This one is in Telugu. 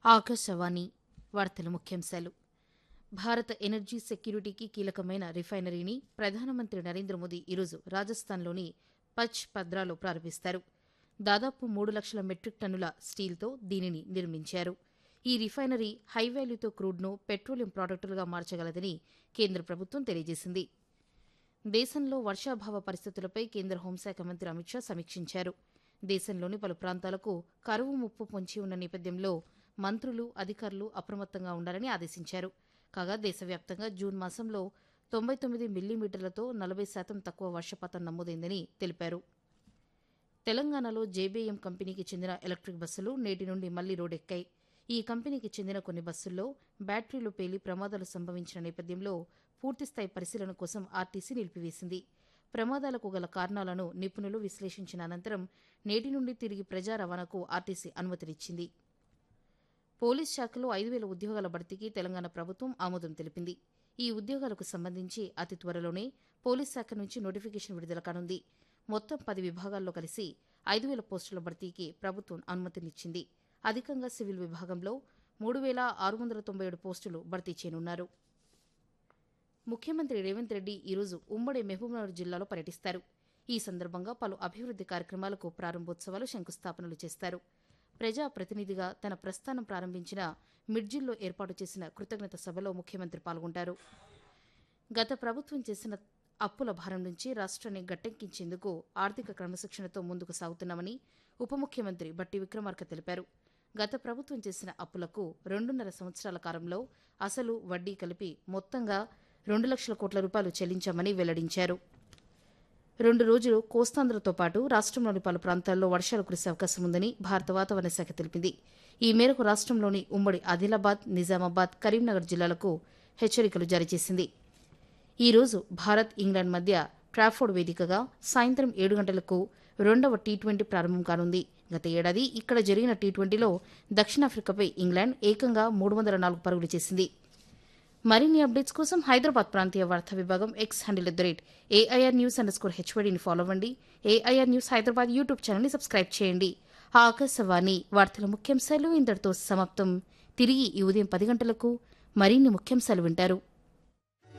ఆకాశవాణి వార్తల ముఖ్యాంశాలు భారత ఎనర్జీ సెక్యూరిటీకి కీలకమైన రిఫైనరీని ప్రధానమంత్రి నరేంద్ర మోదీ ఈరోజు రాజస్థాన్లోని పచ్ పద్రాలో ప్రారంభిస్తారు దాదాపు మూడు లక్షల మెట్రిక్ టన్నుల స్టీల్తో దీనిని నిర్మించారు ఈ రిఫైనరీ హై వాల్యూతో క్రూడ్ను పెట్రోలియం ప్రాడక్టులుగా మార్చగలదని కేంద్ర ప్రభుత్వం తెలియజేసింది దేశంలో వర్షాభావ పరిస్థితులపై కేంద్ర హోంశాఖ మంత్రి అమిత్ షా సమీక్షించారు దేశంలోని పలు ప్రాంతాలకు కరువు ముప్పు పొంచి ఉన్న నేపథ్యంలో మంత్రులు అధికారులు అప్రమత్తంగా ఉండాలని ఆదేశించారు కాగా దేశవ్యాప్తంగా జూన్ మాసంలో తొంభై తొమ్మిది మిల్లీమీటర్లతో నలభై శాతం తక్కువ వర్షపాతం నమోదైందని తెలిపారు తెలంగాణలో జేబీఎం కంపెనీకి చెందిన ఎలక్ట్రిక్ బస్సులు నేటి నుండి మళ్లీ రోడ్డెక్కాయి ఈ కంపెనీకి చెందిన కొన్ని బస్సుల్లో బ్యాటరీలు పేలి ప్రమాదాలు సంభవించిన నేపథ్యంలో పూర్తిస్థాయి పరిశీలన కోసం ఆర్టీసీ నిలిపివేసింది ప్రమాదాలకు గల కారణాలను నిపుణులు విశ్లేషించిన అనంతరం నేటి నుండి తిరిగి ప్రజా రవాణాకు ఆర్టీసీ అనుమతినిచ్చింది పోలీస్ శాఖలో ఐదు వేల ఉద్యోగాల భర్తీకి తెలంగాణ ప్రభుత్వం ఆమోదం తెలిపింది ఈ ఉద్యోగాలకు సంబంధించి అతి త్వరలోనే పోలీస్ శాఖ నుంచి నోటిఫికేషన్ విడుదల కానుంది మొత్తం పది విభాగాల్లో కలిసి ఐదు వేల పోస్టుల భర్తీకి ప్రభుత్వం అనుమతినిచ్చింది అధికంగా సివిల్ విభాగంలో మూడు వేల ఆరు వందల తొంభై ఏడు పోస్టులు భర్తీ చేయనున్నారు ముఖ్యమంత్రి రేవంత్ రెడ్డి ఈరోజు ఉమ్మడి మహబూబ్నగర్ జిల్లాలో పర్యటిస్తారు ఈ సందర్భంగా పలు అభివృద్ది కార్యక్రమాలకు ప్రారంభోత్సవాలు శంకుస్థాపనలు చేస్తారు ప్రజా ప్రతినిధిగా తన ప్రస్థానం ప్రారంభించిన మిడ్జిల్లో ఏర్పాటు చేసిన కృతజ్ఞత సభలో ముఖ్యమంత్రి పాల్గొంటారు గత ప్రభుత్వం చేసిన అప్పుల భారం నుంచి రాష్ట్రాన్ని గట్టెక్కించేందుకు ఆర్థిక క్రమశిక్షణతో ముందుకు సాగుతున్నామని ఉప ముఖ్యమంత్రి బట్టి విక్రమార్క తెలిపారు గత ప్రభుత్వం చేసిన అప్పులకు రెండున్నర సంవత్సరాల కాలంలో అసలు వడ్డీ కలిపి మొత్తంగా రెండు లక్షల కోట్ల రూపాయలు చెల్లించామని వెల్లడించారు రెండు రోజులు కోస్తాంధ్రతో పాటు రాష్ట్రంలోని పలు ప్రాంతాల్లో వర్షాలు కురిసే అవకాశం ఉందని భారత వాతావరణ శాఖ తెలిపింది ఈ మేరకు రాష్ట్రంలోని ఉమ్మడి ఆదిలాబాద్ నిజామాబాద్ కరీంనగర్ జిల్లాలకు హెచ్చరికలు జారీ చేసింది ఈ రోజు భారత్ ఇంగ్లాండ్ మధ్య ట్రాఫోర్డ్ వేదికగా సాయంత్రం ఏడు గంటలకు రెండవ టీ ట్వంటీ ప్రారంభం కానుంది గత ఏడాది ఇక్కడ జరిగిన టీ ట్వంటీలో దక్షిణాఫ్రికాపై ఇంగ్లాండ్ ఏకంగా మూడు వందల నాలుగు పరుగులు చేసింది మరిన్ని అప్డేట్స్ కోసం హైదరాబాద్ ప్రాంతీయ వార్తా విభాగం X handle at the rate AIR news underscore స్కోర్ హెచ్వడిని ఫాలో అవ్వండి ఏఐఆర్ న్యూస్ హైదరాబాద్ యూట్యూబ్ ఛానల్ని సబ్స్క్రైబ్ చేయండి ఆకాశవాణి వార్తల ముఖ్యాంశాలు ఇంతటితో సమాప్తం తిరిగి ఈ ఉదయం పది గంటలకు మరిన్ని ముఖ్యాంశాలు వింటారు